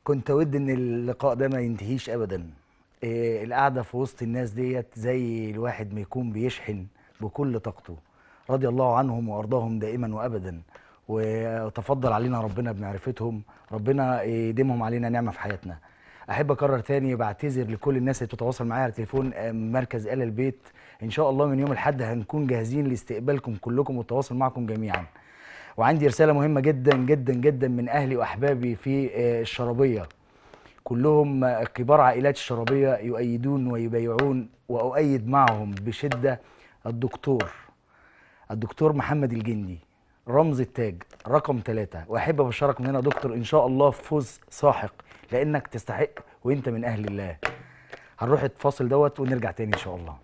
كنت اود ان اللقاء ده ما ينتهيش ابدا إيه القعده في وسط الناس ديت زي الواحد ما يكون بيشحن بكل طاقته رضي الله عنهم وارضاهم دائما وابدا وتفضل علينا ربنا بمعرفتهم ربنا يديمهم علينا نعمه في حياتنا احب اكرر تاني بعتذر لكل الناس اللي بتتواصل معايا على تليفون آه، مركز ال البيت ان شاء الله من يوم الاحد هنكون جاهزين لاستقبالكم كلكم والتواصل معكم جميعا وعندي رساله مهمه جدا جدا جدا من اهلي واحبابي في آه، الشرابيه كلهم آه، كبار عائلات الشرابيه يؤيدون ويبايعون واؤيد معهم بشده الدكتور الدكتور محمد الجندي رمز التاج رقم ثلاثة وأحب أبشرك من هنا يا دكتور إن شاء الله فوز ساحق لأنك تستحق وأنت من أهل الله هنروح الفاصل دوت ونرجع تاني إن شاء الله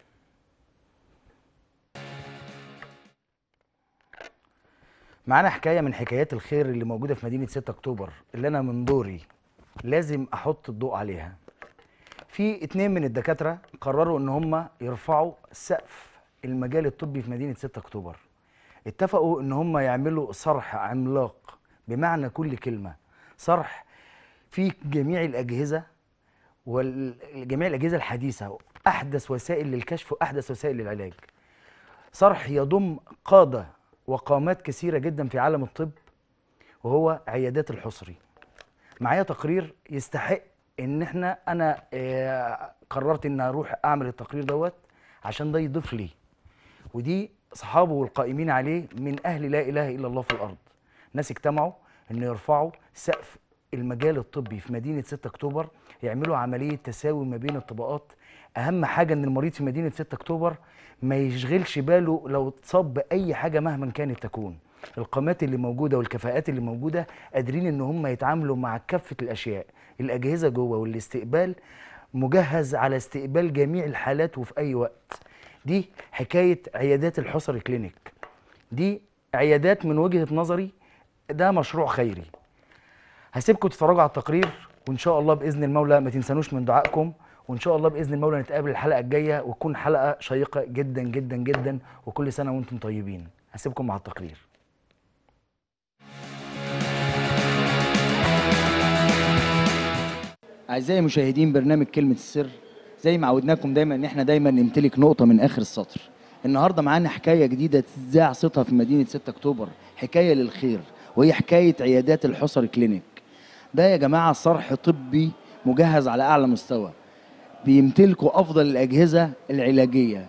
معانا حكاية من حكايات الخير اللي موجودة في مدينة 6 أكتوبر اللي أنا من دوري لازم أحط الضوء عليها في اتنين من الدكاترة قرروا إن هم يرفعوا سقف المجال الطبي في مدينة 6 أكتوبر اتفقوا ان هم يعملوا صرح عملاق بمعنى كل كلمه صرح فيه جميع الاجهزه وجميع الاجهزه الحديثه احدث وسائل للكشف واحدث وسائل للعلاج صرح يضم قاده وقامات كثيره جدا في عالم الطب وهو عيادات الحصري معايا تقرير يستحق ان احنا انا آه، قررت ان اروح اعمل التقرير دوت عشان ده يضيف لي ودي اصحابه والقائمين عليه من اهل لا اله الا الله في الارض ناس اجتمعوا ان يرفعوا سقف المجال الطبي في مدينه 6 اكتوبر يعملوا عمليه تساوي ما بين الطبقات اهم حاجه ان المريض في مدينه 6 اكتوبر ما يشغلش باله لو اتصاب باي حاجه مهما كانت تكون القامات اللي موجوده والكفاءات اللي موجوده قادرين ان هم يتعاملوا مع كافه الاشياء الاجهزه جوه والاستقبال مجهز على استقبال جميع الحالات وفي اي وقت دي حكايه عيادات الحصري كلينيك دي عيادات من وجهه نظري ده مشروع خيري هسيبكم تتفرجوا على التقرير وان شاء الله باذن المولى ما تنسانوش من دعائكم وان شاء الله باذن المولى نتقابل الحلقه الجايه وتكون حلقه شيقه جدا جدا جدا وكل سنه وانتم طيبين هسيبكم مع التقرير اعزائي مشاهدين برنامج كلمه السر زي ما عودناكم دايما ان احنا دايما نمتلك نقطه من اخر السطر النهارده معانا حكايه جديده تذاع صيتها في مدينه 6 اكتوبر حكايه للخير وهي حكايه عيادات الحصر كلينيك ده يا جماعه صرح طبي مجهز على اعلى مستوى بيمتلكوا افضل الاجهزه العلاجيه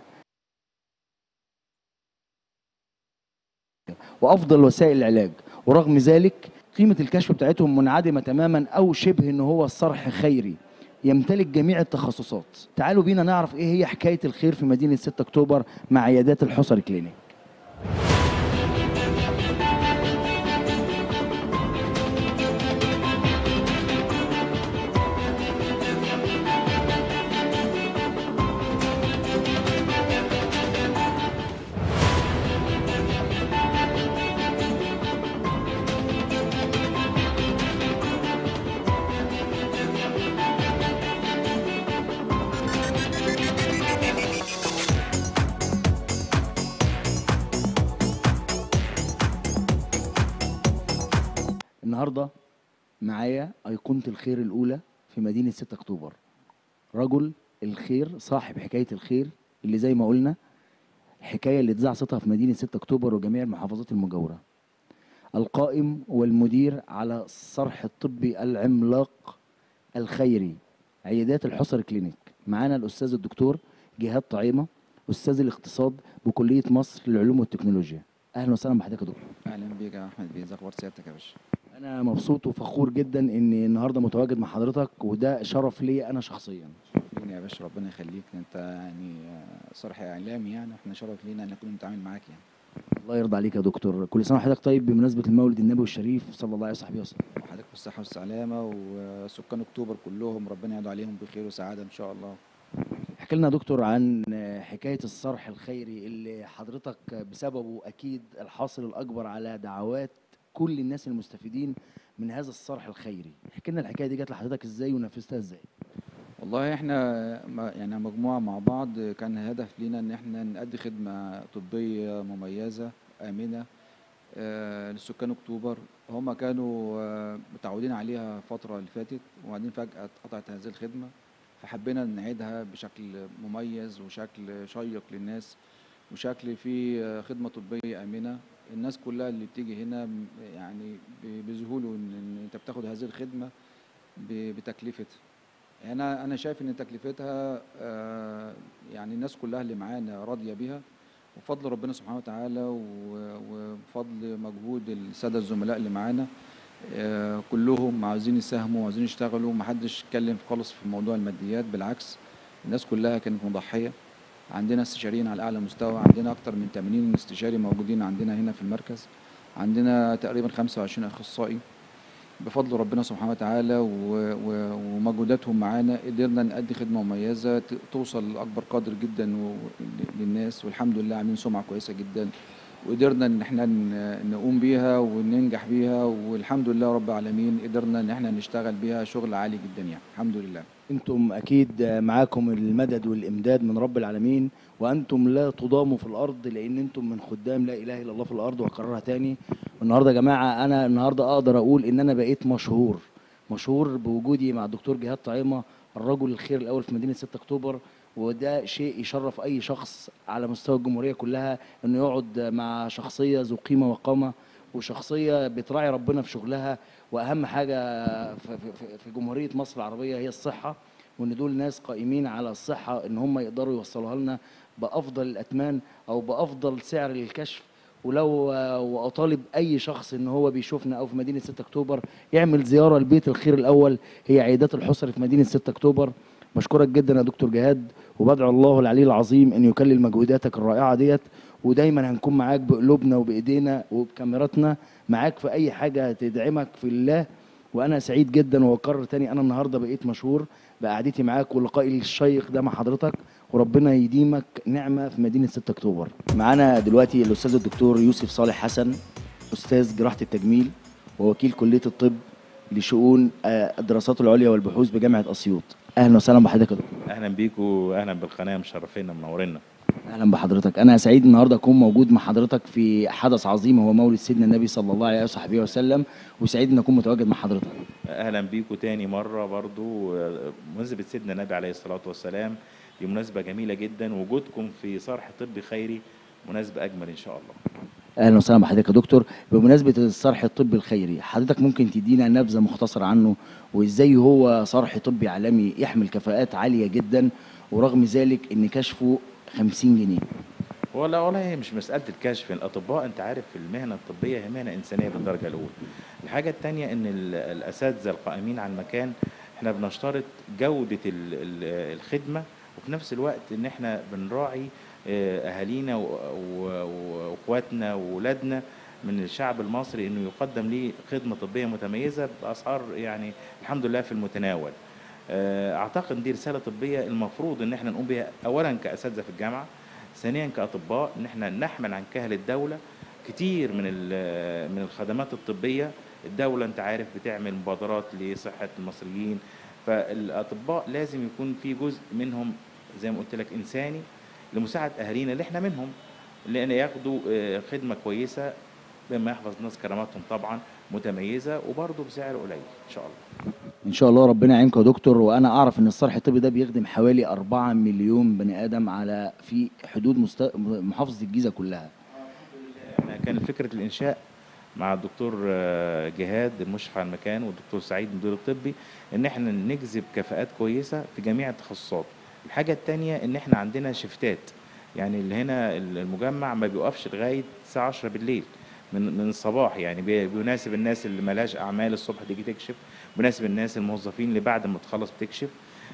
وافضل وسائل العلاج ورغم ذلك قيمه الكشف بتاعتهم منعدمه تماما او شبه ان هو الصرح خيري يمتلك جميع التخصصات تعالوا بينا نعرف ايه هي حكايه الخير في مدينه 6 اكتوبر مع عيادات الحصري كلينيك النهارده معايا ايقونه الخير الاولى في مدينه 6 اكتوبر رجل الخير صاحب حكايه الخير اللي زي ما قلنا الحكايه اللي اتذاع صوتها في مدينه 6 اكتوبر وجميع المحافظات المجاوره القائم والمدير على الصرح الطبي العملاق الخيري عيادات الحصر كلينيك معانا الاستاذ الدكتور جهاد طعيمه استاذ الاقتصاد بكليه مصر للعلوم والتكنولوجيا اهلا وسهلا بحضرتك يا دكتور اهلا بيك يا احمد بيه ازي اخبار سيادتك يا باشا انا مبسوط وفخور جدا اني النهارده متواجد مع حضرتك وده شرف ليا انا شخصيا لينا يا باشا ربنا يخليك انت يعني آه، صرح اعلامي يعني احنا شرف لينا ان نكون نتعامل معاك يعني الله يرضى عليك يا دكتور كل سنه وحضرتك طيب بمناسبه المولد النبوي الشريف صلى الله عليه وصحبه وسلم وحضرتك بالصحه والسلامه وسكان اكتوبر كلهم ربنا يعود عليهم بخير وسعاده ان شاء الله احكي لنا يا دكتور عن حكايه الصرح الخيري اللي حضرتك بسببه اكيد الحاصل الاكبر على دعوات كل الناس المستفيدين من هذا الصرح الخيري احكي لنا الحكايه دي جت لحضرتك ازاي ونفذتها ازاي والله احنا م- يعني مجموعه مع بعض كان هدف لينا ان احنا نأدي خدمه طبيه مميزه امنه آه، لسكان اكتوبر هم كانوا آه، متعودين عليها الفتره اللي فاتت وبعدين فجاه اتقطعت هذه الخدمه فحبينا نعيدها بشكل مميز وشكل شيق للناس وشكل فيه آه، خدمه طبيه امنه الناس كلها اللي بتيجي هنا م- يعني ب- بيذهلوا ان إن انت بتاخد هذه الخدمه ب- بتكلفتها انا انا شايف ان تكلفتها آه، يعني الناس كلها اللي معانا راضيه بيها وفضل ربنا سبحانه وتعالى و- وبفضل مجهود الساده الزملاء اللي معانا آه، كلهم عاوزين يساهموا وعاوزين يشتغلوا محدش اتكلم خالص في موضوع الماديات بالعكس الناس كلها كانت مضحيه عندنا استشاريين على اعلى مستوى عندنا اكتر من 80 استشاري موجودين عندنا هنا في المركز عندنا تقريبا 25 اخصائي بفضل ربنا سبحانه وتعالى و- و- ومجهوداتهم معانا قدرنا نأدي خدمة مميزة ت- توصل لأكبر قدر جدا و- للناس والحمد لله عاملين سمعة كويسة جدا وقدرنا ان احنا ن- نقوم بيها وننجح بيها والحمد لله رب العالمين قدرنا ان احنا نشتغل بيها شغل عالي جدا يعني الحمد لله انتم اكيد معاكم المدد والامداد من رب العالمين وانتم لا تضاموا في الارض لان انتم من خدام لا اله الا الله في الارض وهكررها تاني النهارده يا جماعه انا النهارده اقدر اقول ان انا بقيت مشهور مشهور بوجودي مع الدكتور جهاد طعيمه الرجل الخير الاول في مدينه 6 اكتوبر وده شيء يشرف اي شخص على مستوى الجمهوريه كلها انه يقعد مع شخصيه ذو قيمه وقامه وشخصيه بتراعي ربنا في شغلها واهم حاجه في, في, في جمهوريه مصر العربيه هي الصحه وان دول ناس قائمين على الصحه ان هم يقدروا يوصلوها لنا بافضل الاثمان او بافضل سعر للكشف ولو واطالب اي شخص ان هو بيشوفنا او في مدينه 6 اكتوبر يعمل زياره لبيت الخير الاول هي عيادات الحصري في مدينه 6 اكتوبر بشكرك جدا يا دكتور جهاد وبدعو الله العلي العظيم ان يكلل مجهوداتك الرائعه ديت ودايما هنكون معاك بقلوبنا وبايدينا وبكاميراتنا معاك في اي حاجه تدعمك في الله وانا سعيد جدا واكرر تاني انا النهارده بقيت مشهور بقعدتي معاك ولقائي الشيق ده مع حضرتك وربنا يديمك نعمه في مدينه 6 اكتوبر. معانا دلوقتي الاستاذ الدكتور يوسف صالح حسن استاذ جراحه التجميل ووكيل كليه الطب لشؤون آه، الدراسات العليا والبحوث بجامعه اسيوط. اهلا وسهلا بحضرتك يا دكتور. اهلا بيكم واهلا بالقناه مشرفينا منورينا اهلا بحضرتك انا سعيد النهارده اكون موجود مع حضرتك في حدث عظيم هو مولد سيدنا النبي صلى الله عليه وصحبه وسلم وسعيد ان اكون متواجد مع حضرتك اهلا بيكم تاني مره برضو آه، مناسبه سيدنا النبي عليه الصلاه والسلام دي مناسبه جميله جدا وجودكم في صرح طبي خيري مناسبه اجمل ان شاء الله اهلا وسهلا بحضرتك يا دكتور بمناسبه الصرح الطبي الخيري حضرتك ممكن تدينا نبذه مختصره عنه وازاي هو صرح طبي عالمي يحمل كفاءات عاليه جدا ورغم ذلك ان كشفه 50 جنيه ولا والله هي مش مساله الكشف الاطباء انت عارف المهنه الطبيه هي مهنه انسانيه بالدرجه الاولى الحاجه الثانيه ان ال- الاساتذه القائمين على المكان احنا بنشترط جوده ال- ال- الخدمه وفي نفس الوقت ان احنا بنراعي آه، اهالينا و- و- واخواتنا واولادنا من الشعب المصري انه يقدم ليه خدمه طبيه متميزه باسعار يعني الحمد لله في المتناول آه، اعتقد دي رساله طبيه المفروض ان احنا نقوم بها اولا كاساتذه في الجامعه ثانيا كاطباء ان احنا نحمل عن كاهل الدوله كتير من ال- من الخدمات الطبيه الدوله انت عارف بتعمل مبادرات لصحه المصريين فالاطباء لازم يكون في جزء منهم زي ما قلت لك انساني لمساعده اهالينا اللي احنا منهم لان ياخدوا آه، خدمه كويسه بما يحفظ الناس كراماتهم طبعا متميزه وبرضه بسعر قليل ان شاء الله ان شاء الله ربنا يعينكم يا دكتور وانا اعرف ان الصرح الطبي ده بيخدم حوالي 4 مليون بني ادم على في حدود مست... محافظه الجيزه كلها احنا كان فكره الانشاء مع الدكتور آه، جهاد المشرف على المكان والدكتور سعيد المدير الطبي ان احنا نجذب كفاءات كويسه في جميع التخصصات الحاجه الثانيه ان احنا عندنا شفتات يعني اللي هنا المجمع ما بيوقفش لغايه الساعه 10 بالليل من من الصباح يعني بي- بيناسب الناس اللي ملهاش اعمال الصبح تيجي تكشف بيناسب الناس الموظفين اللي بعد ما تخلص بتكشف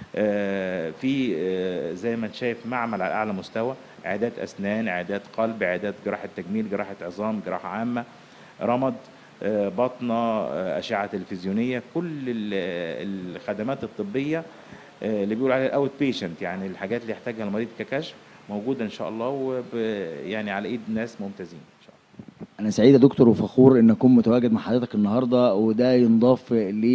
آه، في آه، زي ما انت شايف معمل على اعلى مستوى عيادات اسنان عيادات قلب عيادات جراحه تجميل جراحه عظام جراحه عامه رمد آه، باطنه آه، اشعه تلفزيونيه كل ال- الخدمات الطبيه آه، اللي بيقول عليها الاوت بيشنت يعني الحاجات اللي يحتاجها المريض ككشف موجوده ان شاء الله وب يعني على ايد ناس ممتازين ان شاء الله انا سعيد يا دكتور وفخور ان اكون متواجد مع حضرتك النهارده وده ينضاف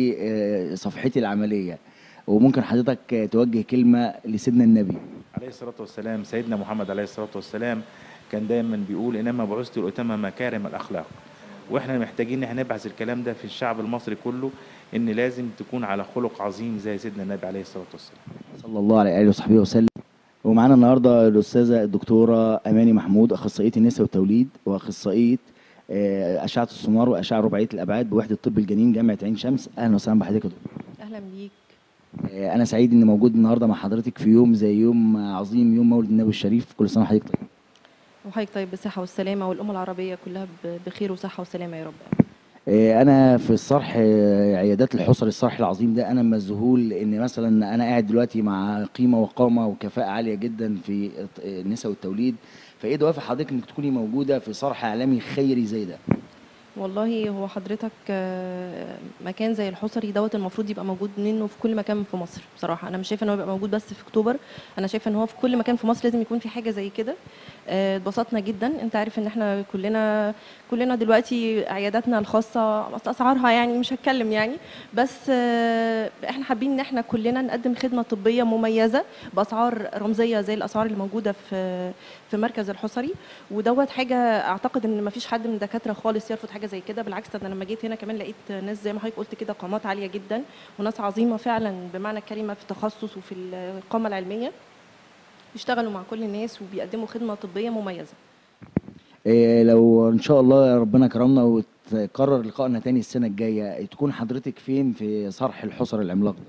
لصفحتي العمليه وممكن حضرتك توجه كلمه لسيدنا النبي عليه الصلاة والسلام سيدنا محمد عليه الصلاة والسلام كان دايما بيقول إنما بعثت لأتمم مكارم الأخلاق واحنا محتاجين ان احنا نبعث الكلام ده في الشعب المصري كله ان لازم تكون على خلق عظيم زي سيدنا النبي عليه الصلاه والسلام صلى الله عليه اله وصحبه وسلم ومعانا النهارده الاستاذه الدكتوره اماني محمود اخصائيه النساء والتوليد واخصائيه آه، اشعه السونار واشعه رباعيه الابعاد بوحده طب الجنين جامعه عين شمس اهلا وسهلا بحضرتك يا دكتور اهلا بيك آه، انا سعيد اني موجود النهارده مع حضرتك في يوم زي يوم عظيم يوم مولد النبي الشريف كل سنه وحضرتك طيب وحضرتك طيب بالصحه والسلامه والامه العربيه كلها ب- بخير وصحه وسلامه يا رب آه، انا في الصرح آه، عيادات الحصر الصرح العظيم ده انا مذهول ان مثلا انا قاعد دلوقتي مع قيمه وقامه وكفاءه عاليه جدا في النساء والتوليد فايه دوافع حضرتك انك تكوني موجوده في صرح اعلامي خيري زي ده والله هو حضرتك آه، مكان زي الحصري دوت المفروض يبقى موجود منه في كل مكان في مصر بصراحه انا مش شايفه ان هو يبقى موجود بس في اكتوبر انا شايفه ان هو في كل مكان في مصر لازم يكون في حاجه زي كده آه، اتبسطنا جدا انت عارف ان احنا كلنا كلنا دلوقتي عياداتنا الخاصه بس اسعارها يعني مش هتكلم يعني بس آه، احنا حابين ان احنا كلنا نقدم خدمه طبيه مميزه باسعار رمزيه زي الاسعار اللي موجوده في في مركز الحصري ودوت حاجه اعتقد ان ما فيش حد من الدكاتره خالص يرفض حاجه زي كده بالعكس انا لما جيت هنا كمان لقيت ناس زي ما حضرتك قلت كده قامات عاليه جدا وناس عظيمه فعلا بمعنى الكلمه في التخصص وفي القامه العلميه بيشتغلوا مع كل الناس وبيقدموا خدمه طبيه مميزه إيه لو ان شاء الله ربنا كرمنا وتكرر لقائنا تاني السنه الجايه تكون حضرتك فين في صرح الحصر العملاق ده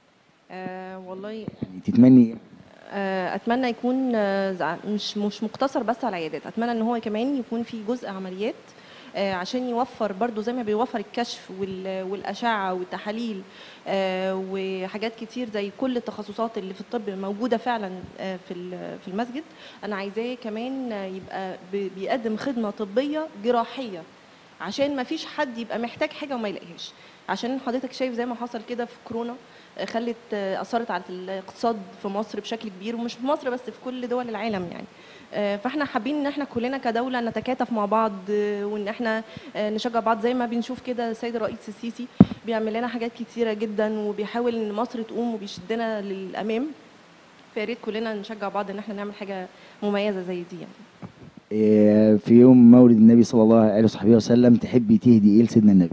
آه والله يعني تتمني آه، اتمنى يكون آه، زع- مش مش مقتصر بس على العيادات اتمنى ان هو كمان يكون في جزء عمليات آه، عشان يوفر برضو زي ما بيوفر الكشف وال- والاشعه والتحاليل آه، وحاجات كتير زي كل التخصصات اللي في الطب موجوده فعلا آه، في ال- في المسجد انا عايزاه كمان آه، يبقى بي- بيقدم خدمه طبيه جراحيه عشان ما فيش حد يبقى محتاج حاجه وما يلاقيهاش عشان حضرتك شايف زي ما حصل كده في كورونا آه، خلت آه، اثرت على الاقتصاد في مصر بشكل كبير ومش في مصر بس في كل دول العالم يعني آه، فاحنا حابين ان احنا كلنا كدوله نتكاتف مع بعض آه، وان احنا آه، نشجع بعض زي ما بنشوف كده السيد الرئيس السيسي بيعمل لنا حاجات كتيره جدا وبيحاول ان مصر تقوم وبيشدنا للامام فيا ريت كلنا نشجع بعض ان احنا نعمل حاجه مميزه زي دي يعني. إيه في يوم مولد النبي صلى الله عليه وصحبه وسلم تحبي تهدي ايه لسيدنا النبي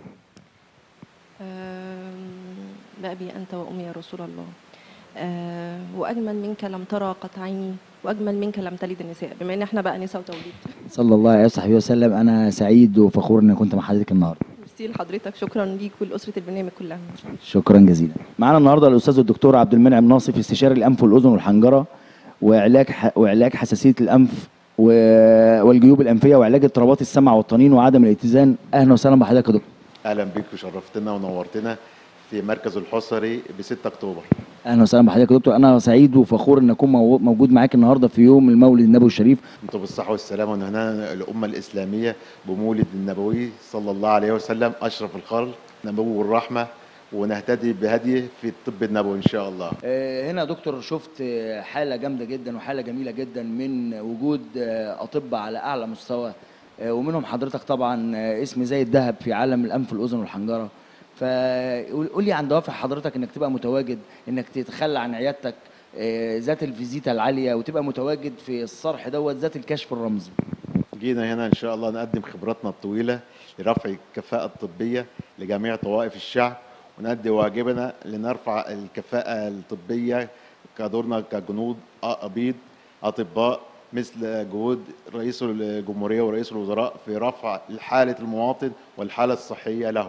آم، بأبي أنت وأمي يا رسول الله آه، وأجمل منك لم ترى قط عيني وأجمل منك لم تلد النساء بما إن إحنا بقى نساء وتوليد صلى الله عليه وصحبه وسلم انا سعيد وفخور ان كنت مع حضرتك النهارده ميرسي لحضرتك شكرا ليك ولأسرة البرنامج كلها شكرا جزيلا معانا النهارده الاستاذ الدكتور عبد المنعم ناصف استشاري الانف والاذن والحنجره وعلاج ح... وعلاج حساسيه الانف و... والجيوب الانفيه وعلاج اضطرابات السمع والطنين وعدم الاتزان اهلا وسهلا بحضرتك يا دكتور اهلا بيك وشرفتنا ونورتنا في مركز الحصري ب 6 اكتوبر اهلا وسهلا بحضرتك يا دكتور انا سعيد وفخور ان اكون مو- موجود معاك النهارده في يوم المولد النبوي الشريف انتم بالصحه والسلامه ونهنا الامه الاسلاميه بمولد النبوي صلى الله عليه وسلم اشرف الخلق نبوي والرحمه ونهتدي بهديه في الطب النبوي ان شاء الله آه، هنا يا دكتور شفت آه، حالة جامدة جدا وحالة جميلة جدا من وجود آه، أطباء على أعلى مستوى آه، ومنهم حضرتك طبعا آه، اسم زي الذهب في عالم الأنف والأذن والحنجرة فقول لي عن دوافع حضرتك انك تبقى متواجد انك تتخلى عن عيادتك آه، ذات الفيزيتا العاليه وتبقى متواجد في الصرح دوت ذات الكشف الرمزي جينا هنا ان شاء الله نقدم خبراتنا الطويله لرفع الكفاءه الطبيه لجميع طوائف الشعب ونؤدي واجبنا لنرفع الكفاءه الطبيه كدورنا كجنود أبيض أطباء مثل جهود رئيس الجمهورية ورئيس الوزراء في رفع حالة المواطن والحالة الصحية له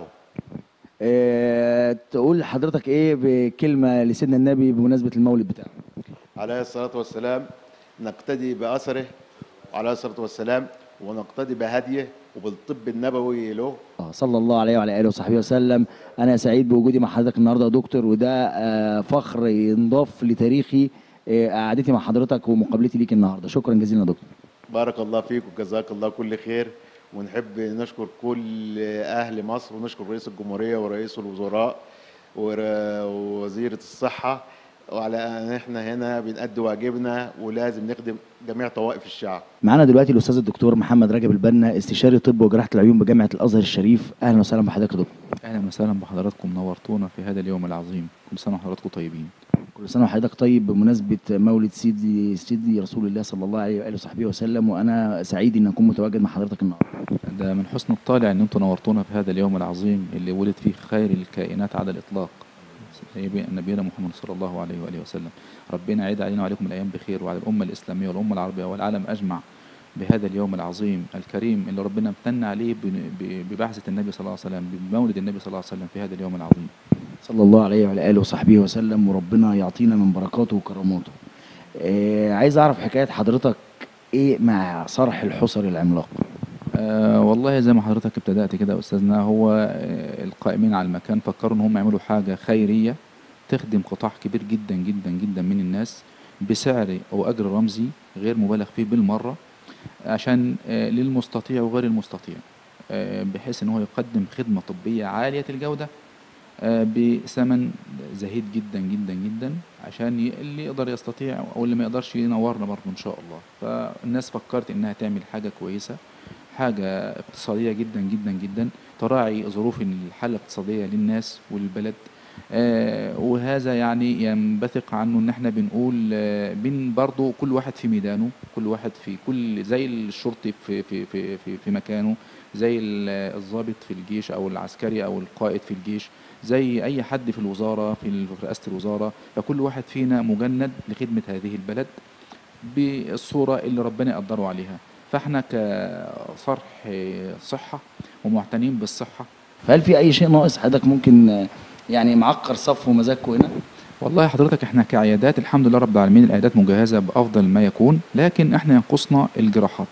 آه، تقول لحضرتك ايه بكلمه لسيدنا النبي بمناسبه المولد بتاعه عليه الصلاة والسلام نقتدي بأثره عليه الصلاة والسلام ونقتدي بهديه وبالطب النبوي له آه، صلى الله عليه وعلى اله وصحبه وسلم انا سعيد بوجودي مع حضرتك النهارده يا دكتور وده آه، فخر ينضاف لتاريخي آه، قعدتي مع حضرتك ومقابلتي ليك النهارده شكرا جزيلا يا دكتور بارك الله فيك وجزاك الله كل خير ونحب نشكر كل أهل مصر ونشكر رئيس الجمهورية ورئيس الوزراء ور- ووزيرة الصحة وعلى أن احنا هنا بنأدي واجبنا ولازم نخدم جميع طوائف الشعب معانا دلوقتي الاستاذ الدكتور محمد رجب البنا استشاري طب وجراحه العيون بجامعه الازهر الشريف اهلا وسهلا بحضرتك يا دكتور اهلا وسهلا بحضراتكم نورتونا في هذا اليوم العظيم كل سنه وحضراتكم طيبين كل سنه وحضرتك طيب بمناسبه مولد سيدي سيدي رسول الله صلى الله عليه واله وصحبه وسلم وانا سعيد ان اكون متواجد مع حضرتك النهارده ده من حسن الطالع ان انتم نورتونا في هذا اليوم العظيم اللي ولد فيه خير الكائنات على الاطلاق سيدي- نبينا محمد صلى الله عليه واله وسلم ربنا يعيد علينا وعليكم الايام بخير وعلى الامه الاسلاميه والامه العربيه والعالم اجمع بهذا اليوم العظيم الكريم اللي ربنا امتن عليه بن- ب- ببعثه النبي صلى الله عليه وسلم بمولد النبي صلى الله عليه وسلم في هذا اليوم العظيم صلى الله عليه وعلى اله وصحبه وسلم وربنا يعطينا من بركاته وكراماته آه عايز اعرف حكايه حضرتك ايه مع صرح الحصري العملاق آه والله زي ما حضرتك ابتدأت كده يا أستاذنا هو آه القائمين على المكان فكروا إن هم يعملوا حاجة خيرية تخدم قطاع كبير جدا جدا جدا من الناس بسعر أو أجر رمزي غير مبالغ فيه بالمرة عشان آه للمستطيع وغير المستطيع آه بحيث إن هو يقدم خدمة طبية عالية الجودة آه بثمن زهيد جدا جدا جدا عشان ي- اللي يقدر يستطيع او اللي ما يقدرش ينورنا برضه ان شاء الله فالناس فكرت انها تعمل حاجه كويسه حاجه اقتصاديه جدا جدا جدا تراعي ظروف الحاله الاقتصاديه للناس والبلد آه وهذا يعني ينبثق عنه ان احنا بنقول آه بين برضه كل واحد في ميدانه كل واحد في كل زي الشرطي في في في في, في مكانه زي ال- الضابط في الجيش او العسكري او القائد في الجيش زي اي حد في الوزاره في ال- في رئاسه الوزاره فكل واحد فينا مجند لخدمه هذه البلد بالصوره اللي ربنا يقدره عليها فاحنا كصرح صحه ومعتنين بالصحه فهل في اي شيء ناقص حضرتك ممكن آه، يعني معقر صف ومزاجكم هنا والله حضرتك احنا كعيادات الحمد لله رب العالمين العيادات مجهزه بافضل ما يكون لكن احنا ينقصنا الجراحات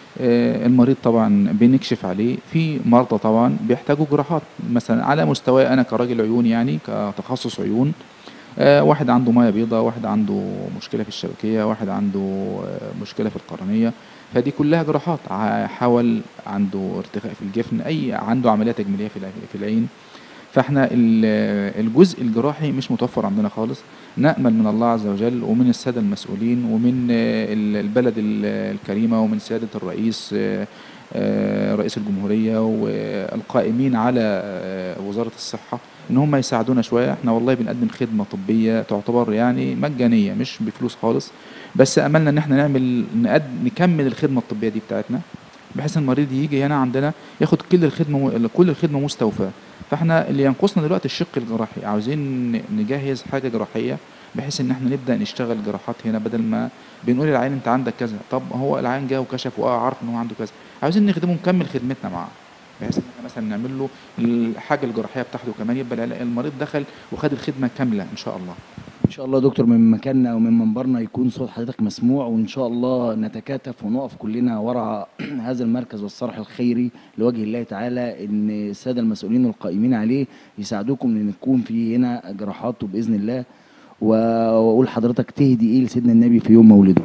آه، المريض طبعا بنكشف عليه في مرضى طبعا بيحتاجوا جراحات مثلا على مستواي انا كراجل عيون يعني كتخصص عيون آه، واحد عنده ميه بيضاء واحد عنده مشكله في الشبكيه واحد عنده آه، مشكله في القرنيه فدي كلها جراحات ع- حول عنده ارتخاء في الجفن اي عنده عمليه تجميليه في الع- في العين فاحنا ال- الجزء الجراحي مش متوفر عندنا خالص نأمل من الله عز وجل ومن السادة المسؤولين ومن آه، ال- البلد ال- الكريمة ومن سيادة الرئيس آه، آه، رئيس الجمهورية والقائمين على آه، وزارة الصحة ان هم يساعدونا شوية احنا والله بنقدم خدمة طبية تعتبر يعني مجانية مش بفلوس خالص بس املنا ان احنا نعمل نقد نكمل الخدمة الطبية دي بتاعتنا بحيث المريض يجي هنا عندنا ياخد كل الخدمة كل الخدمة مستوفاة فاحنا اللي ينقصنا دلوقتي الشق الجراحي عاوزين ن- نجهز حاجه جراحيه بحيث ان احنا نبدا نشتغل جراحات هنا بدل ما بنقول للعيان انت عندك كذا طب هو العيان جه وكشف واه عارف ان هو عنده كذا عاوزين نخدمه نكمل خدمتنا معاه بحيث ان احنا مثلا نعمل له الحاجه الجراحيه بتاعته كمان يبقى العلا- المريض دخل وخد الخدمه كامله ان شاء الله ان شاء الله يا دكتور من مكاننا ومن منبرنا يكون صوت حضرتك مسموع وان شاء الله نتكاتف ونقف كلنا وراء هذا المركز والصرح الخيري لوجه الله تعالى ان الساده المسؤولين القائمين عليه يساعدوكم ان يكون في هنا جراحات وباذن الله و- واقول حضرتك تهدي ايه لسيدنا النبي في يوم مولده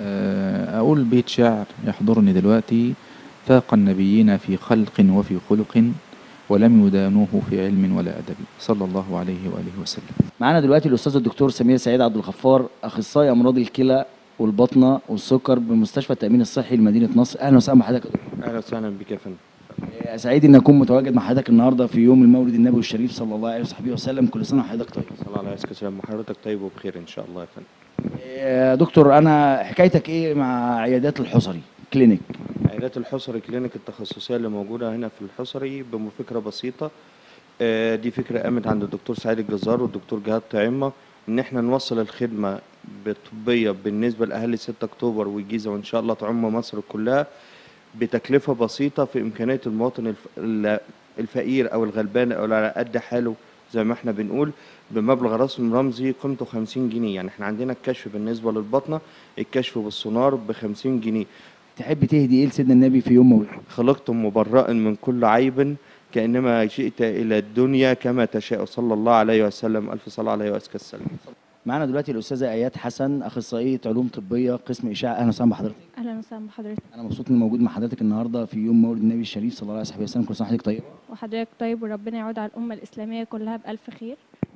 آه، أقول بيت شعر يحضرني دلوقتي فاق النبيين في خلق وفي خلق ولم يدانوه في علم ولا أدب صلى الله عليه وآله وسلم معانا دلوقتي الاستاذ الدكتور سمير سعيد عبد الغفار اخصائي امراض الكلى والبطنه والسكر بمستشفى التامين الصحي لمدينه نصر اهلا وسهلا بحضرتك يا دكتور اهلا وسهلا بك يا فندم آه، سعيد ان اكون متواجد مع حضرتك النهارده في يوم المولد النبوي الشريف صلى الله عليه وصحبه وسلم كل سنه وحضرتك طيب صلى الله عليه وسلم وحضرتك طيب وبخير ان شاء الله يا فندم يا دكتور انا حكايتك ايه مع عيادات الحصري كلينيك عيادات الحصري كلينيك التخصصيه اللي موجوده هنا في الحصري بفكره بسيطه آه، دي فكره قامت عند الدكتور سعيد الجزار والدكتور جهاد طعيمه ان احنا نوصل الخدمه بالطبيه بالنسبه لاهالي 6 اكتوبر والجيزه وان شاء الله تعم مصر كلها بتكلفه بسيطه في امكانيه المواطن الف- ال- الفقير او الغلبان او اللي على قد حاله زي ما احنا بنقول بمبلغ رسم رمزي قيمته 50 جنيه يعني احنا عندنا الكشف بالنسبه للبطنه الكشف بالسونار ب 50 جنيه تحب تهدي ايه لسيدنا النبي في يوم مولده خلقتم مبرأ من كل عيب كأنما جئت إلى الدنيا كما تشاء صلى الله عليه وسلم ألف صلاة عليه وأزكى السلام معانا دلوقتي الاستاذه ايات حسن اخصائيه علوم طبيه قسم اشعه اهلا وسهلا بحضرتك اهلا وسهلا بحضرتك انا مبسوط اني موجود مع حضرتك النهارده في يوم مولد النبي الشريف صلى الله عليه وصحبه وسلم كل سنه وحضرتك طيبه وحضرتك طيب وربنا يعود على الامه الاسلاميه كلها بالف خير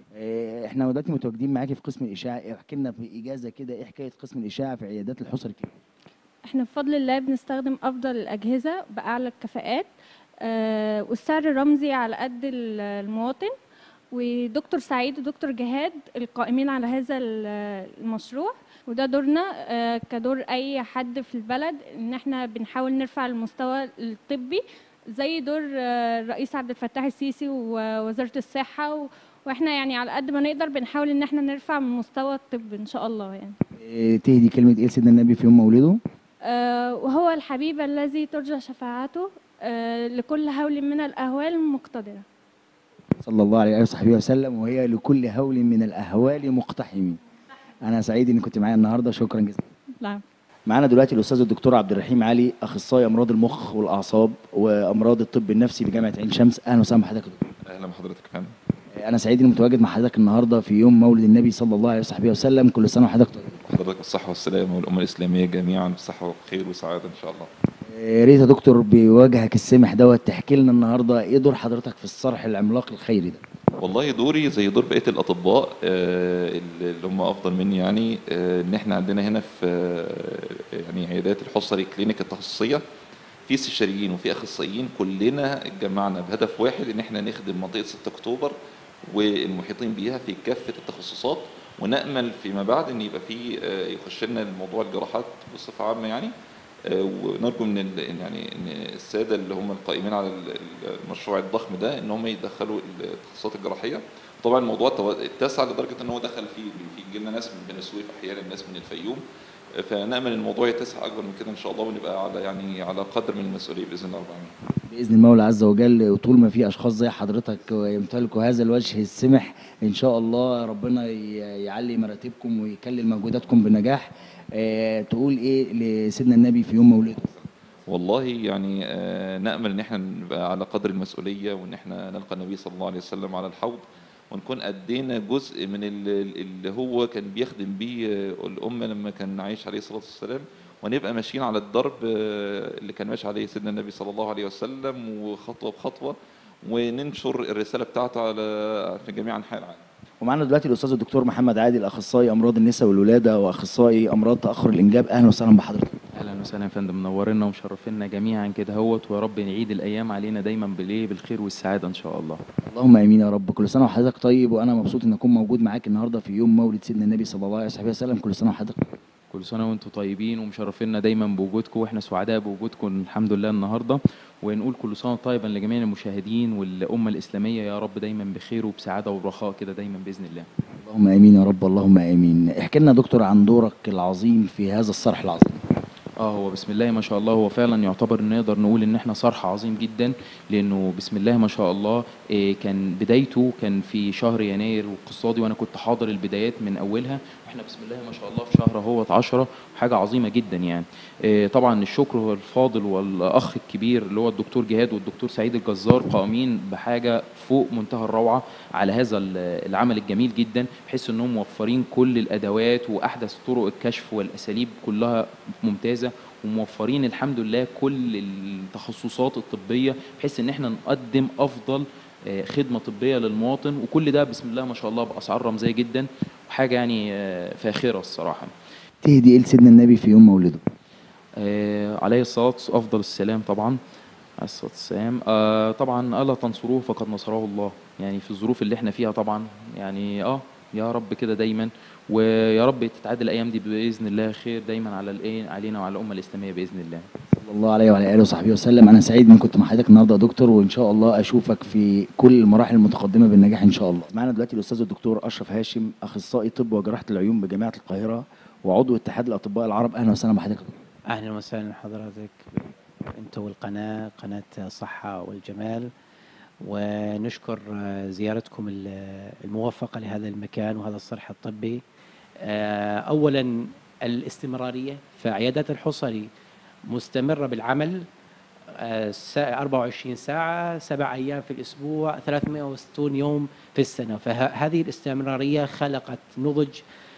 آه، احنا دلوقتي متواجدين معاكي في قسم الاشعه احكي لنا باجازه كده ايه حكايه قسم الاشعه في عيادات الحصري الكلينيك احنا بفضل الله بنستخدم افضل الاجهزه باعلى الكفاءات آه والسعر الرمزي على قد ال- المواطن ودكتور سعيد ودكتور جهاد القائمين على هذا ال- المشروع وده دورنا آه، كدور اي حد في البلد ان احنا بنحاول نرفع المستوى الطبي زي دور آه، الرئيس عبد الفتاح السيسي ووزارة الصحة و- واحنا يعني على قد ما نقدر بنحاول ان احنا نرفع من مستوى الطب ان شاء الله يعني إيه، تهدي كلمه ايه لسيدنا النبي في يوم مولده آه، وهو الحبيب الذي ترجى شفاعته آه، لكل هول من الأهوال المقتدرة صلى الله عليه وصحبه وسلم وهي لكل هول من الاهوال مقتحم انا سعيد اني كنت معايا النهارده شكرا جزيلا نعم معانا دلوقتي الاستاذ الدكتور عبد الرحيم علي اخصائي امراض المخ والاعصاب وامراض الطب النفسي بجامعه عين شمس اهلا وسهلا بحضرتك يا دكتور. اهلا بحضرتك يا فندم انا سعيد اني متواجد مع حضرتك النهارده في يوم مولد النبي صلى الله عليه وصحبه وسلم كل سنه وحضرتك طيب حضرتك بالصحه والسلامه والامه الاسلاميه جميعا بالصحه والخير والسعاده ان شاء الله يا ريت يا دكتور بوجهك السمح دوت تحكي لنا النهارده ايه دور حضرتك في الصرح العملاق الخيري ده والله دوري زي دور بقيه الاطباء آه، اللي هم افضل مني يعني آه، ان احنا عندنا هنا في آه، يعني عيادات الحصري كلينيك التخصصيه في استشاريين وفي اخصائيين كلنا اتجمعنا بهدف واحد ان احنا نخدم منطقه 6 اكتوبر والمحيطين بيها في كافه التخصصات ونامل فيما بعد ان يبقى في آه، يخش لنا الموضوع الجراحات بصفه عامه يعني آه، ونرجو من ال- يعني ان الساده اللي هم القائمين على ال- ال- المشروع الضخم ده ان هم يدخلوا التخصصات الجراحيه طبعا الموضوع تو- اتسع لدرجه ان هو دخل فيه في جيلنا ناس من بني سويف احيانا ناس من الفيوم آه، فنامل الموضوع يتسع اكبر من كده ان شاء الله ونبقى على يعني على قدر من المسؤوليه باذن الله رب العالمين باذن المولى عز وجل وطول ما في اشخاص زي حضرتك يمتلكوا هذا الوجه السمح ان شاء الله ربنا ي- يعلي مراتبكم ويكلل مجهوداتكم بنجاح آه، تقول ايه لسيدنا النبي في يوم مولده والله يعني آه، نأمل إن احنا نبقى على قدر المسؤولية وإن احنا نلقى النبي صلى الله عليه وسلم على الحوض ونكون أدينا جزء من ال- اللي هو كان بيخدم بيه آه، الأمة لما كان عايش عليه الصلاة والسلام ونبقى ماشيين على الضرب آه، اللي كان ماشي عليه سيدنا النبي صلى الله عليه وسلم وخطوة بخطوة وننشر الرسالة بتاعته على في جميع أنحاء العالم ومعنا دلوقتي الاستاذ الدكتور محمد عادل اخصائي امراض النساء والولاده واخصائي امراض تاخر الانجاب اهلا وسهلا بحضرتك اهلا وسهلا يا فندم منورنا ومشرفينا جميعا كده هوت ويا رب نعيد الايام علينا دايما بالايه بالخير والسعاده ان شاء الله اللهم امين يا رب كل سنه وحضرتك طيب وانا مبسوط ان اكون موجود معاك النهارده في يوم مولد سيدنا النبي صلى الله عليه وصحبه وسلم كل سنه وحضرتك كل سنه وانتم طيبين ومشرفينا دايما بوجودكم واحنا سعداء بوجودكم الحمد لله النهارده ونقول كل سنه طيبا لجميع المشاهدين والامه الاسلاميه يا رب دايما بخير وبسعاده ورخاء كده دايما باذن الله اللهم امين يا رب اللهم امين احكي لنا دكتور عن دورك العظيم في هذا الصرح العظيم اه هو بسم الله ما شاء الله هو فعلا يعتبر نقدر نقول ان احنا صرح عظيم جدا لانه بسم الله ما شاء الله إيه كان بدايته كان في شهر يناير واقتصادي وانا كنت حاضر البدايات من اولها واحنا بسم الله ما شاء الله في شهر هو 10 حاجه عظيمه جدا يعني إيه طبعا الشكر هو الفاضل والاخ الكبير اللي هو الدكتور جهاد والدكتور سعيد الجزار قائمين بحاجه فوق منتهى الروعه على هذا ال- العمل الجميل جدا بحيث انهم موفرين كل الادوات واحدث طرق الكشف والاساليب كلها ممتازه وموفرين الحمد لله كل التخصصات الطبيه بحيث ان احنا نقدم افضل آه، خدمه طبيه للمواطن وكل ده بسم الله ما شاء الله باسعار رمزيه جدا وحاجه يعني آه، فاخره الصراحه تهدي ايه لسيدنا النبي في يوم مولده آه، عليه الصلاة أفضل السلام طبعا عليه الصلاة والسلام آه طبعا ألا تنصروه فقد نصره الله يعني في الظروف اللي احنا فيها طبعا يعني اه يا رب كده دايما ويا رب تتعادل الأيام دي بإذن الله خير دايما على الإيه علينا وعلى الأمة الإسلامية بإذن الله صلى الله عليه وعلى اله وصحبه وسلم انا سعيد ان كنت مع حضرتك النهارده يا دكتور وان شاء الله اشوفك في كل المراحل المتقدمه بالنجاح ان شاء الله معانا دلوقتي الاستاذ الدكتور اشرف هاشم اخصائي طب وجراحه العيون بجامعه القاهره وعضو اتحاد الاطباء العرب اهلا وسهلا بحضرتك يا دكتور. اهلا وسهلا حضرتك انت والقناه قناه الصحه والجمال ونشكر آه، زيارتكم ال- الموفقه لهذا المكان وهذا الصرح الطبي آه، اولا الاستمراريه فعيادات الحصري مستمره بالعمل آه، سا- 24 ساعة سبع أيام في الأسبوع 360 يوم في السنة فهذه الاستمرارية خلقت نضج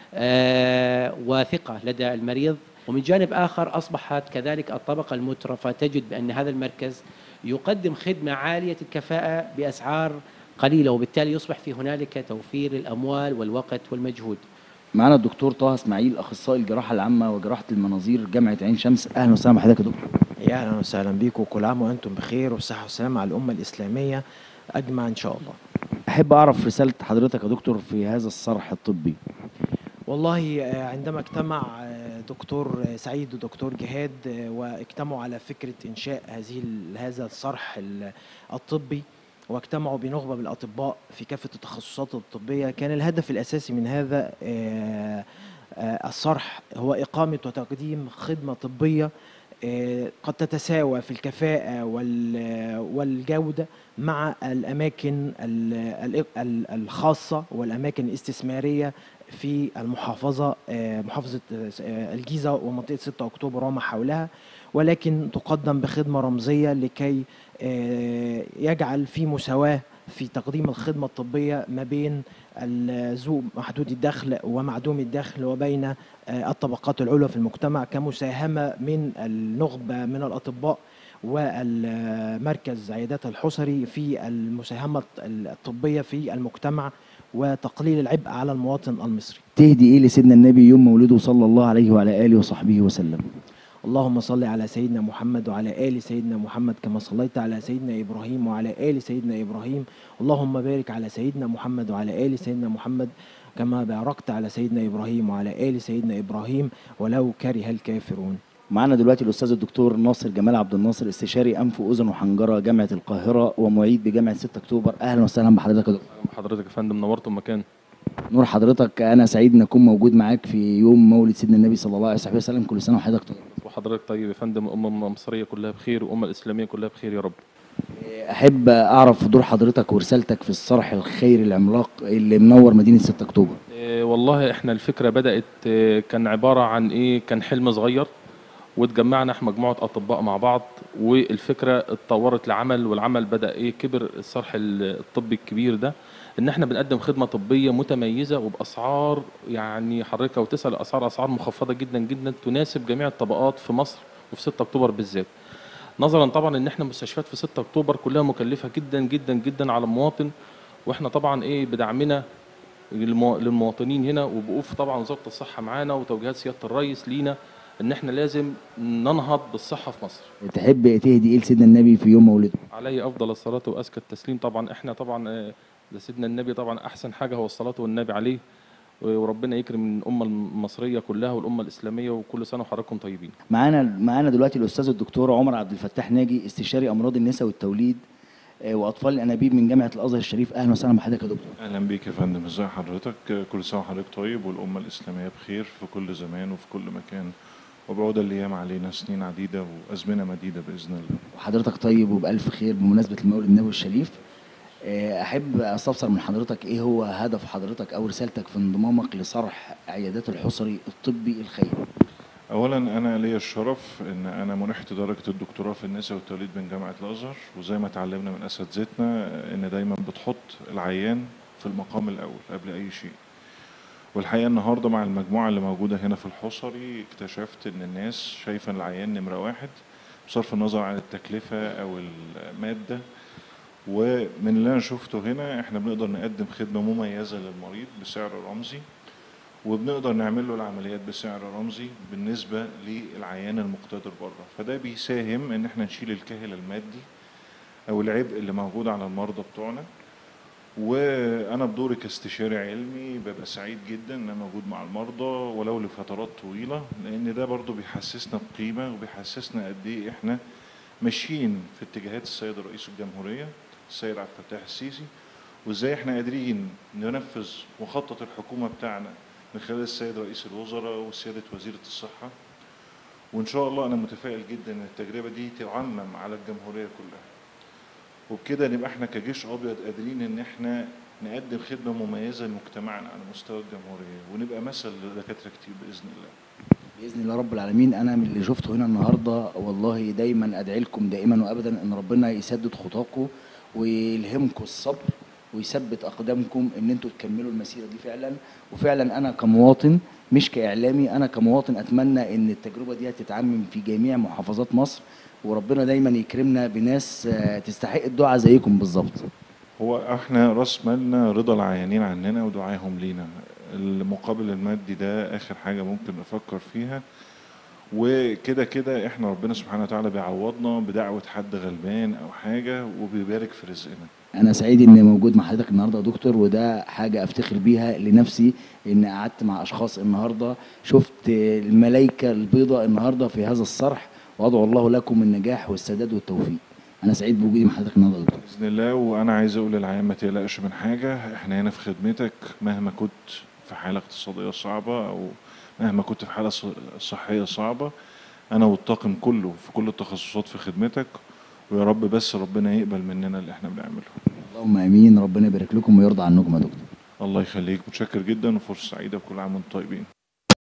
آه، وثقة لدى المريض ومن جانب آخر أصبحت كذلك الطبقة المترفة تجد بأن هذا المركز يقدم خدمة عالية الكفاءة بأسعار قليلة وبالتالي يصبح في هنالك توفير الأموال والوقت والمجهود معانا الدكتور طه اسماعيل اخصائي الجراحه العامه وجراحه المناظير جامعه عين شمس اهلا وسهلا بحضرتك يا دكتور يا اهلا وسهلا بيكم وكل عام وانتم بخير وبصحه وسلامه على الامه الاسلاميه اجمع ان شاء الله احب اعرف رساله حضرتك يا دكتور في هذا الصرح الطبي والله آه، عندما اجتمع آه، دكتور سعيد ودكتور جهاد آه، واجتمعوا على فكرة إنشاء هذه ال- هذا الصرح ال- الطبي واجتمعوا بنخبة من الأطباء في كافة التخصصات الطبية كان الهدف الأساسي من هذا آه، آه، الصرح هو إقامة وتقديم خدمة طبية آه، قد تتساوى في الكفاءة وال- والجودة مع الأماكن ال- ال- ال- الخاصة والأماكن الاستثمارية في المحافظة آه، محافظة آه، الجيزة ومنطقة 6 أكتوبر وما حولها ولكن تقدم بخدمة رمزية لكي آه، يجعل في مساواة في تقديم الخدمة الطبية ما بين ال- ذو محدود الدخل ومعدوم الدخل وبين آه، الطبقات العليا في المجتمع كمساهمة من النخبة من الأطباء والمركز عيادات الحصري في المساهمة الطبية في المجتمع وتقليل العبء على المواطن المصري تهدي ايه لسيدنا النبي يوم مولده صلى الله عليه وعلى اله وصحبه وسلم اللهم صل على سيدنا محمد وعلى آل سيدنا محمد كما صليت على سيدنا إبراهيم وعلى آل سيدنا إبراهيم اللهم بارك على سيدنا محمد وعلى آل سيدنا محمد كما باركت على سيدنا إبراهيم وعلى آل سيدنا إبراهيم ولو كره الكافرون معانا دلوقتي الاستاذ الدكتور ناصر جمال عبد الناصر استشاري انف واذن وحنجره جامعه القاهره ومعيد بجامعه 6 اكتوبر اهلا وسهلا بحضرتك يا دكتور حضرتك يا فندم نورت المكان نور حضرتك انا سعيد ان اكون موجود معاك في يوم مولد سيدنا النبي صلى الله عليه وصحبه وسلم كل سنه وحضرتك طيب وحضرتك طيب يا فندم الأمة المصرية كلها بخير والأمة الإسلامية كلها بخير يا رب احب اعرف دور حضرتك ورسالتك في الصرح الخيري العملاق اللي منور مدينه 6 اكتوبر إيه والله احنا الفكرة بدأت إيه، كان عبارة عن ايه كان حلم صغير واتجمعنا احنا مجموعة أطباء مع بعض والفكرة اتطورت لعمل والعمل بدأ ايه كبر الصرح ال- الطبي الكبير ده ان احنا بنقدم خدمة طبية متميزة وبأسعار يعني حضرتك لو تسأل أسعار أسعار مخفضة جدا جدا تناسب جميع الطبقات في مصر وفي 6 أكتوبر بالذات نظرا طبعا ان احنا مستشفيات في 6 اكتوبر كلها مكلفه جدا جدا جدا على المواطن واحنا طبعا ايه بدعمنا للمو- للمواطنين هنا وبوقوف طبعا وزاره الصحه معانا وتوجيهات سياده الرئيس لينا ان احنا لازم ننهض بالصحه في مصر تحب تهدي ايه لسيدنا النبي في يوم مولده عليه افضل الصلاه وازكى التسليم طبعا احنا طبعا آه، لسيدنا النبي طبعا احسن حاجه هو الصلاه والنبي عليه وربنا يكرم الامه المصريه كلها والامه الاسلاميه وكل سنه وحضراتكم طيبين معانا معانا دلوقتي الاستاذ الدكتور عمر عبد الفتاح ناجي استشاري امراض النساء والتوليد آه، واطفال الانابيب من جامعه الازهر الشريف اهلا وسهلا بحضرتك يا دكتور اهلا بيك يا فندم ازي حضرتك كل سنه وحضرتك طيب والامه الاسلاميه بخير في كل زمان وفي كل مكان وبعود الايام علينا سنين عديده وازمنه مديده باذن الله وحضرتك طيب وبألف خير بمناسبة المولد النبوي الشريف آه، أحب أستفسر من حضرتك إيه هو هدف حضرتك أو رسالتك في انضمامك لصرح عيادات الحصري الطبي الخيري اولا انا ليا الشرف ان انا منحت درجه الدكتوراه في النساء والتوليد من جامعه الازهر وزي ما اتعلمنا من اساتذتنا ان دايما بتحط العيان في المقام الاول قبل اي شيء والحقيقه النهارده مع المجموعه اللي موجوده هنا في الحصري اكتشفت ان الناس شايفه العيان نمره واحد بصرف النظر عن التكلفه او الماده ومن اللي انا شفته هنا احنا بنقدر نقدم خدمه مميزه للمريض بسعر رمزي وبنقدر نعمل له العمليات بسعر رمزي بالنسبه للعيان المقتدر بره فده بيساهم ان احنا نشيل الكاهل المادي او العبء اللي موجود على المرضى بتوعنا وانا بدوري كاستشاري علمي ببقى سعيد جدا ان انا موجود مع المرضى ولو لفترات طويله لان ده برضو بيحسسنا بقيمه وبيحسسنا قد ايه احنا ماشيين في اتجاهات السيد رئيس الجمهوريه السيد عبد الفتاح السيسي وازاي احنا قادرين ننفذ مخطط الحكومه بتاعنا من خلال السيد رئيس الوزراء وسياده وزيره الصحه وان شاء الله انا متفائل جدا ان التجربه دي تعمم على الجمهوريه كلها وبكده نبقى احنا كجيش ابيض قادرين ان احنا نقدم خدمه مميزه لمجتمعنا على مستوى الجمهوريه ونبقى مثل لدكاتره كتير باذن الله بإذن الله رب العالمين أنا من اللي شفته هنا النهاردة والله دايما أدعي لكم دائما وأبدا إن ربنا يسدد خطاكم ويلهمكم الصبر ويثبت أقدامكم إن أنتوا تكملوا المسيرة دي فعلا وفعلا أنا كمواطن مش كإعلامي أنا كمواطن أتمنى إن التجربة دي تتعمم في جميع محافظات مصر وربنا دايما يكرمنا بناس آه، تستحق الدعاء زيكم بالظبط هو احنا راس مالنا رضا العيانين عننا ودعائهم لينا المقابل المادي ده اخر حاجه ممكن نفكر فيها وكده كده احنا ربنا سبحانه وتعالى بيعوضنا بدعوة حد غلبان او حاجة وبيبارك في رزقنا انا سعيد اني موجود مع حضرتك النهارده يا دكتور وده حاجه افتخر بيها لنفسي ان قعدت مع اشخاص النهارده شفت الملائكه البيضاء النهارده في هذا الصرح وادعو الله لكم النجاح والسداد والتوفيق انا سعيد بوجودي مع حضرتك النهارده يا دكتور بإذن الله وأنا عايز أقول للعيان ما تقلقش من حاجة إحنا هنا في خدمتك مهما كنت في حالة اقتصادية صعبة أو مهما كنت في حالة ص- صحية صعبة أنا والطاقم كله في كل التخصصات في خدمتك ويا رب بس ربنا يقبل مننا اللي إحنا بنعمله اللهم امين ربنا يبارك لكم ويرضى عنكم يا دكتور الله يخليك متشكر جدا وفرصة سعيدة وكل عام وانتم طيبين